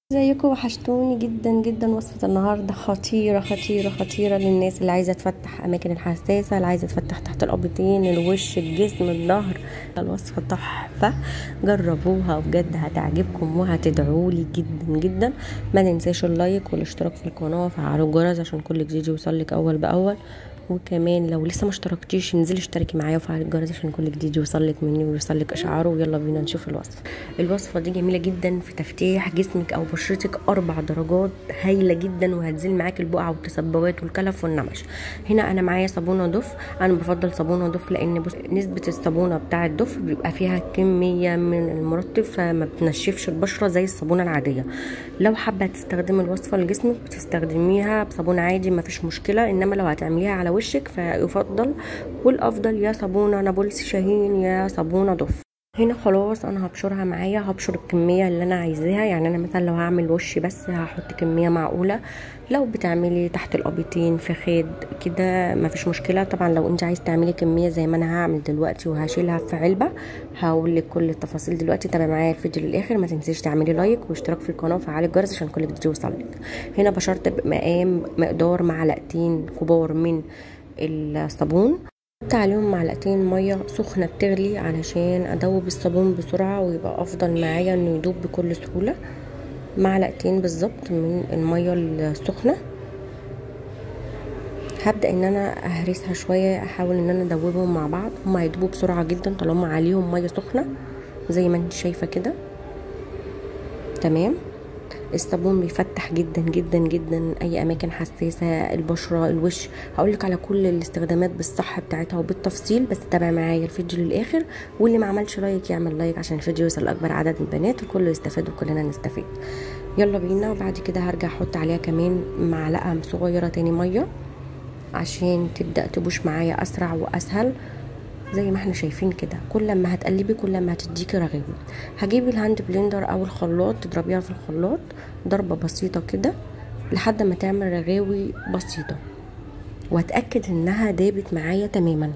ازيكم وحشتوني جدا جدا وصفة النهاردة خطيرة خطيرة خطيرة للناس اللي عايزة تفتح أماكن الحساسة اللي عايزة تفتح تحت القبطين الوش الجسم الظهر الوصفة تحفة جربوها بجد هتعجبكم وهتدعولي جدا جدا ما تنساش اللايك والاشتراك في القناة وفعلوا الجرس عشان كل جديد يوصلك أول بأول وكمان لو لسه ما اشتركتيش انزلي اشتركي معايا وفعلي الجرس عشان كل جديد يوصلك مني ويوصلك اشعاره ويلا بينا نشوف الوصفه الوصفه دي جميله جدا في تفتيح جسمك او بشرتك اربع درجات هايله جدا وهتزيل معاك البقع والتسببات والكلف والنمش هنا انا معايا صابونه دف انا بفضل صابونه دف لان بص نسبه الصابونه بتاع الدف بيبقى فيها كميه من المرطب فما بتنشفش البشره زي الصابونه العاديه لو حابه تستخدمي الوصفه لجسمك بتستخدميها بصابون عادي ما فيش مشكله انما لو هتعمليها على وشك فيفضل والافضل يا صابونه نابلسي شاهين يا صابونه دف هنا خلاص انا هبشرها معايا هبشر الكميه اللي انا عايزاها يعني انا مثلا لو هعمل وش بس هحط كميه معقوله لو بتعملي تحت القبيطين في خيد كده مفيش مشكله طبعا لو انت عايز تعملي كميه زي ما انا هعمل دلوقتي وهشيلها في علبه هقول لك كل التفاصيل دلوقتي تابعي معايا الفيديو للاخر ما تنسيش تعملي لايك واشتراك في القناه وفعلي الجرس عشان كل جديد يوصلك هنا بشرت بمقام مقدار معلقتين كبار من الصابون حط عليهم معلقتين ميه سخنه بتغلي علشان ادوب الصابون بسرعه ويبقى افضل معايا انه يدوب بكل سهوله معلقتين بالظبط من الميه السخنه هبدا ان انا اهرسها شويه احاول ان انا ادوبهم مع بعض هما هيدوبوا بسرعه جدا طالما عليهم ميه سخنه زي ما انت شايفه كده تمام الصابون بيفتح جدا جدا جدا اي اماكن حساسه البشره الوش هقولك على كل الاستخدامات بالصح بتاعتها وبالتفصيل بس تابع معايا الفيديو للاخر واللي ما عملش لايك يعمل لايك عشان الفيديو يوصل لاكبر عدد من البنات وكله يستفاد وكلنا نستفيد يلا بينا وبعد كده هرجع احط عليها كمان معلقه صغيره تاني ميه عشان تبدا تبوش معايا اسرع واسهل زي ما احنا شايفين كده كل ما هتقلبي كل ما هتديكي رغاوي هجيبي الهاند بلندر او الخلاط تضربيها في الخلاط ضربه بسيطه كده لحد ما تعمل رغاوي بسيطه واتاكد انها دابت معايا تماما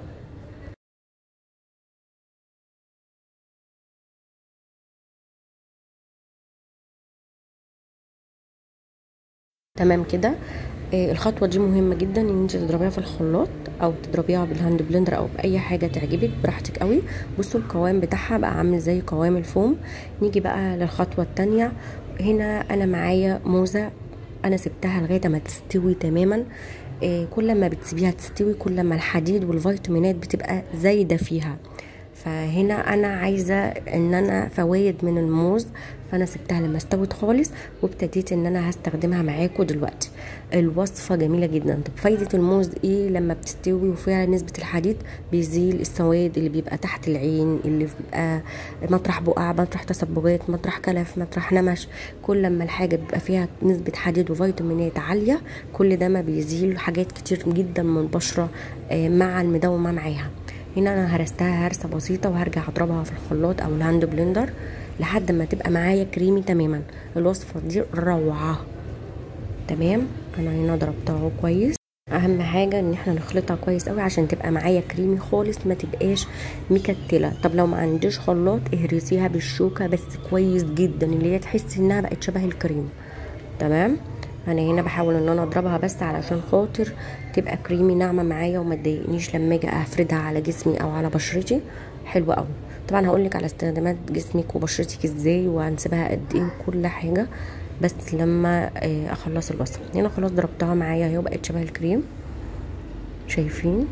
تمام كده الخطوه دي مهمه جدا ان انت تضربيها في الخلاط او تضربيها بالهاند بلندر او باي حاجه تعجبك براحتك قوي بصوا القوام بتاعها بقى عامل زي قوام الفوم نيجي بقى للخطوه الثانيه هنا انا معايا موزه انا سبتها لغايه ما تستوي تماما كل ما بتسيبيها تستوي كل ما الحديد والفيتامينات بتبقى زايده فيها فهنا انا عايزه ان انا فوايد من الموز فانا سبتها لما استوت خالص وابتديت ان انا هستخدمها معاكم دلوقتي الوصفه جميله جدا طب فايده الموز ايه لما بتستوي وفيها نسبه الحديد بيزيل السواد اللي بيبقى تحت العين اللي بيبقى مطرح بقع مطرح تسببات مطرح كلف مطرح نمش كل لما الحاجه بيبقى فيها نسبه حديد وفيتامينات عاليه كل ده ما بيزيل حاجات كتير جدا من البشره مع المداومه معاها هنا انا هرستها هرسه بسيطه وهرجع اضربها في الخلاط او الهاند بلندر لحد ما تبقى معايا كريمي تماما الوصفه دي روعه تمام انا هنا ضربتها كويس اهم حاجه ان احنا نخلطها كويس قوي عشان تبقى معايا كريمي خالص ما تبقاش مكتله طب لو ما عنديش خلاط اهرسيها بالشوكه بس كويس جدا اللي هي تحسي انها بقت شبه الكريم تمام انا هنا بحاول ان انا اضربها بس علشان خاطر تبقى كريمي ناعمه معايا وما تضايقنيش لما اجي افردها على جسمي او على بشرتي حلوه قوي طبعا هقول لك على استخدامات جسمك وبشرتك ازاي وهنسيبها قد ايه وكل حاجه بس لما اخلص الوصفه هنا خلاص ضربتها معايا اهي وبقت شبه الكريم شايفين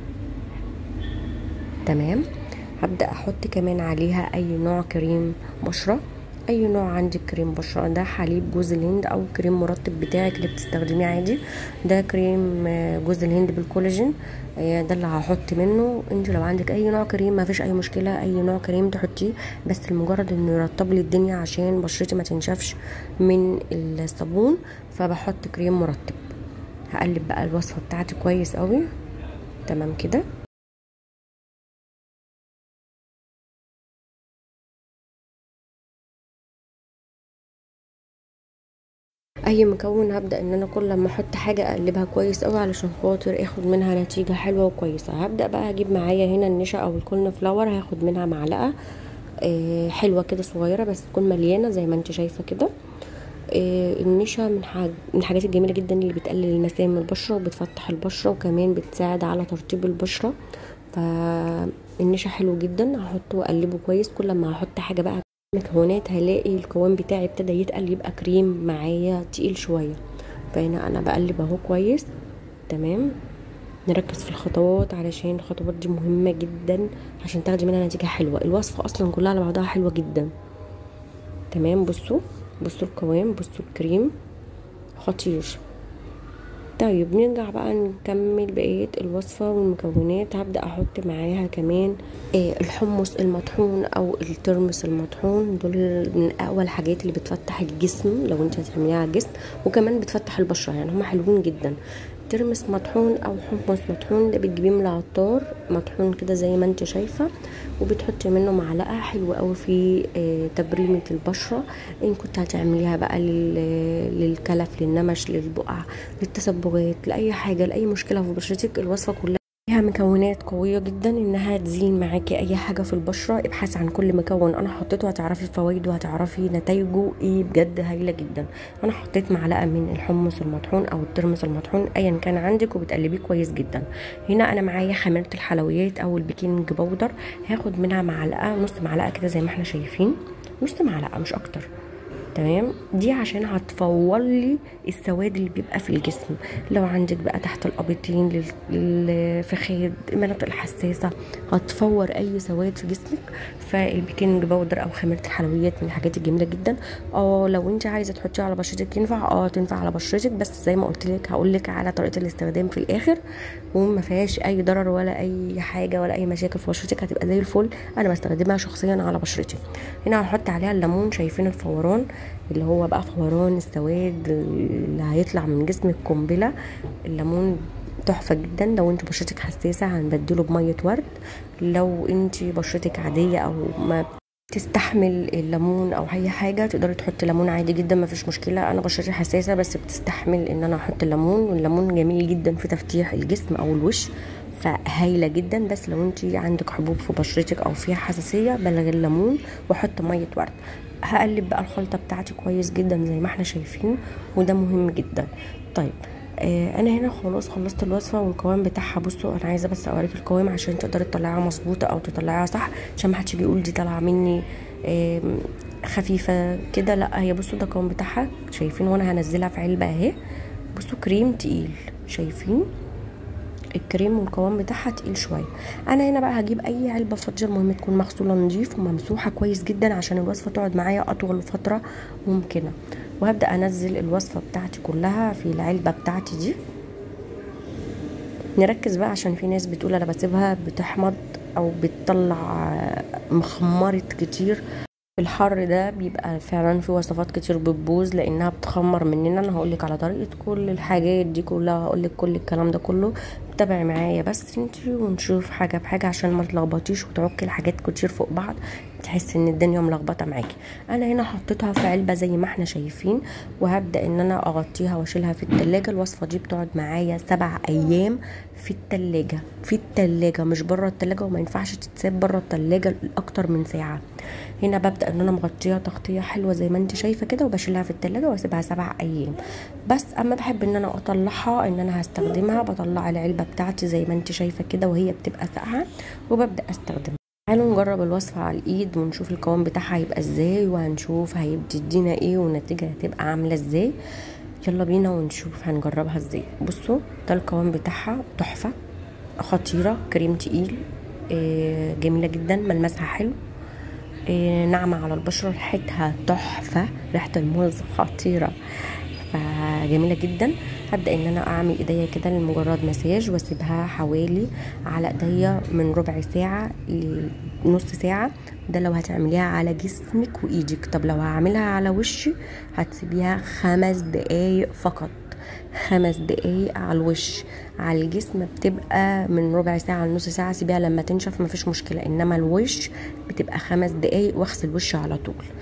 تمام هبدا احط كمان عليها اي نوع كريم بشره اي نوع عندك كريم بشره ده حليب جوز الهند او كريم مرطب بتاعك اللي بتستخدميه عادي ده كريم جوز الهند بالكولاجين ده اللي هحط منه انت لو عندك اي نوع كريم ما فيش اي مشكله اي نوع كريم تحطيه بس لمجرد انه يرطب لي الدنيا عشان بشرتي ما تنشفش من الصابون فبحط كريم مرطب هقلب بقى الوصفه بتاعتي كويس قوي تمام كده اي مكون هبدا ان انا كل لما احط حاجه اقلبها كويس قوي علشان خاطر اخد منها نتيجه حلوه وكويسه هبدا بقى اجيب معايا هنا النشا او الكورن فلاور هاخد منها معلقه آه حلوه كده صغيره بس تكون مليانه زي ما انت شايفه كده آه النشا من حاج من الحاجات الجميله جدا اللي بتقلل المسام من البشره وبتفتح البشره وكمان بتساعد على ترطيب البشره فالنشا حلو جدا هحطه واقلبه كويس كل ما هحط حاجه بقى مكونات هلاقي القوام بتاعي ابتدى يتقل يبقى كريم معايا تقيل شويه فهنا انا بقلب اهو كويس تمام نركز في الخطوات علشان الخطوات دي مهمه جدا عشان تاخدي منها نتيجه حلوه الوصفه اصلا كلها على بعضها حلوه جدا تمام بصوا بصوا القوام بصوا الكريم خطير طيب نرجع بقى نكمل بقية الوصفة والمكونات هبدأ أحط معاها كمان آه الحمص المطحون أو الترمس المطحون دول من أقوى الحاجات اللي بتفتح الجسم لو انت هتعمليها على الجسم وكمان بتفتح البشرة يعني هما حلوين جدا ترمس مطحون او حمص مطحون ده بتجيبيه من العطار مطحون كده زي ما انت شايفه وبتحطي منه معلقه حلوه قوي في تبريمه البشره ان كنت هتعمليها بقى للكلف للنمش للبقع للتصبغات لاي حاجه لاي مشكله في بشرتك الوصفه كلها فيها مكونات قوية جدا انها تزين معاكي اي حاجة في البشرة ابحثي عن كل مكون انا حطيته هتعرفي فوائده وهتعرفي نتائجه ايه بجد هايلة جدا انا حطيت معلقة من الحمص المطحون او الترمس المطحون ايا كان عندك وبتقلبيه كويس جدا هنا انا معايا خميرة الحلويات او البيكنج باودر هاخد منها معلقة نص معلقة كده زي ما احنا شايفين نص معلقة مش اكتر تمام دي عشان هتفور لي السواد اللي بيبقى في الجسم لو عندك بقى تحت الابيضين للفخاد المناطق الحساسه هتفور اي سواد في جسمك فالبيكنج باودر او خميره الحلويات من الحاجات الجميله جدا اه لو انت عايزه تحطيها على بشرتك ينفع اه تنفع على بشرتك بس زي ما قلت لك هقول لك على طريقه الاستخدام في الاخر وما فيهاش اي ضرر ولا اي حاجه ولا اي مشاكل في بشرتك هتبقى زي الفل انا بستخدمها شخصيا على بشرتي هنا هنحط عليها الليمون شايفين الفوران اللي هو بقى فوران السواد اللي هيطلع من جسمك قنبله الليمون تحفه جدا لو انت بشرتك حساسه هنبدله بميه ورد لو انت بشرتك عاديه او ما تستحمل الليمون او اي حاجه تقدري تحطي ليمون عادي جدا ما فيش مشكله انا بشرتي حساسه بس بتستحمل ان انا احط الليمون والليمون جميل جدا في تفتيح الجسم او الوش فهايله جدا بس لو انت عندك حبوب في بشرتك او فيها حساسيه بلغ الليمون وحط ميه ورد هقلب بقى الخلطه بتاعتي كويس جدا زي ما احنا شايفين وده مهم جدا طيب آه انا هنا خلاص خلصت الوصفه والقوام بتاعها بصوا انا عايزه بس اوريك القوام عشان تقدري تطلعيها مظبوطه او تطلعيها صح عشان ما حدش يجي يقول دي طالعه مني آه خفيفه كده لا هي بصوا ده القوام بتاعها شايفين وانا هنزلها في علبه اهي بصوا كريم تقيل شايفين الكريم والقوام بتاعها تقيل شويه انا هنا بقى هجيب اي علبه فضيه المهم تكون مغسوله نظيف وممسوحه كويس جدا عشان الوصفه تقعد معايا اطول فتره ممكنه وهبدا انزل الوصفه بتاعتي كلها في العلبه بتاعتي دي نركز بقى عشان في ناس بتقول انا بسيبها بتحمض او بتطلع مخمرت كتير الحر ده بيبقى فعلا في وصفات كتير بتبوظ لانها بتخمر مننا انا هقولك على طريقه كل الحاجات دي كلها هقولك كل الكلام ده كله تابعي معايا بس انتي ونشوف حاجه بحاجه عشان ما تلخبطيش وتعكي الحاجات كتير فوق بعض تحسي ان الدنيا ملخبطه معاكي انا هنا حطيتها في علبه زي ما احنا شايفين وهبدا ان انا اغطيها واشيلها في التلاجة الوصفه دي بتقعد معايا سبع ايام في التلاجة في التلاجة مش بره التلاجة وما ينفعش تتساب بره التلاجة اكتر من ساعه هنا ببدا ان انا مغطيها تغطيه حلوه زي ما انت شايفه كده وبشيلها في التلاجة واسيبها سبع ايام بس اما بحب ان انا اطلعها ان انا هستخدمها بطلع العلبه بتاعتي زي ما انت شايفه كده وهي بتبقى ساقعه وببدا استخدمها تعالوا نجرب الوصفة على الايد ونشوف القوام بتاعها هيبقى ازاي وهنشوف هيدينا ايه والنتيجة هتبقى عاملة ازاي يلا بينا ونشوف هنجربها ازاي بصوا ده القوام بتاعها تحفة خطيرة كريم تقيل إيه جميلة جدا ملمسها حلو إيه ناعمة على البشرة ريحتها تحفة ريحة الموز خطيرة فجميلة جدا هبدأ ان انا اعمل ايديا كده لمجرد مساج واسيبها حوالي على ايديا من ربع ساعة لنص ساعة ده لو هتعمليها على جسمك وايدك طب لو هعملها على وشي هتسيبيها خمس دقايق فقط خمس دقايق على الوش على الجسم بتبقى من ربع ساعة لنص ساعة سيبيها لما تنشف مفيش مشكلة انما الوش بتبقى خمس دقايق واغسل وشي على طول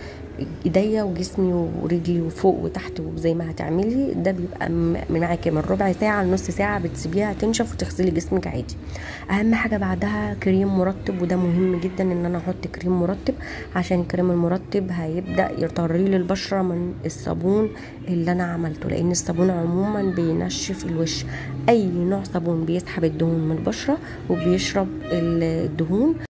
ايديا وجسمي ورجلي وفوق وتحت وزي ما هتعملي ده بيبقى م- معاكي من ربع ساعه لنص ساعه بتسيبيها تنشف وتغسلي جسمك عادي اهم حاجه بعدها كريم مرطب وده مهم جدا ان انا احط كريم مرطب عشان الكريم المرطب هيبدا يطري لي البشره من الصابون اللي انا عملته لان الصابون عموما بينشف الوش اي نوع صابون بيسحب الدهون من البشره وبيشرب الدهون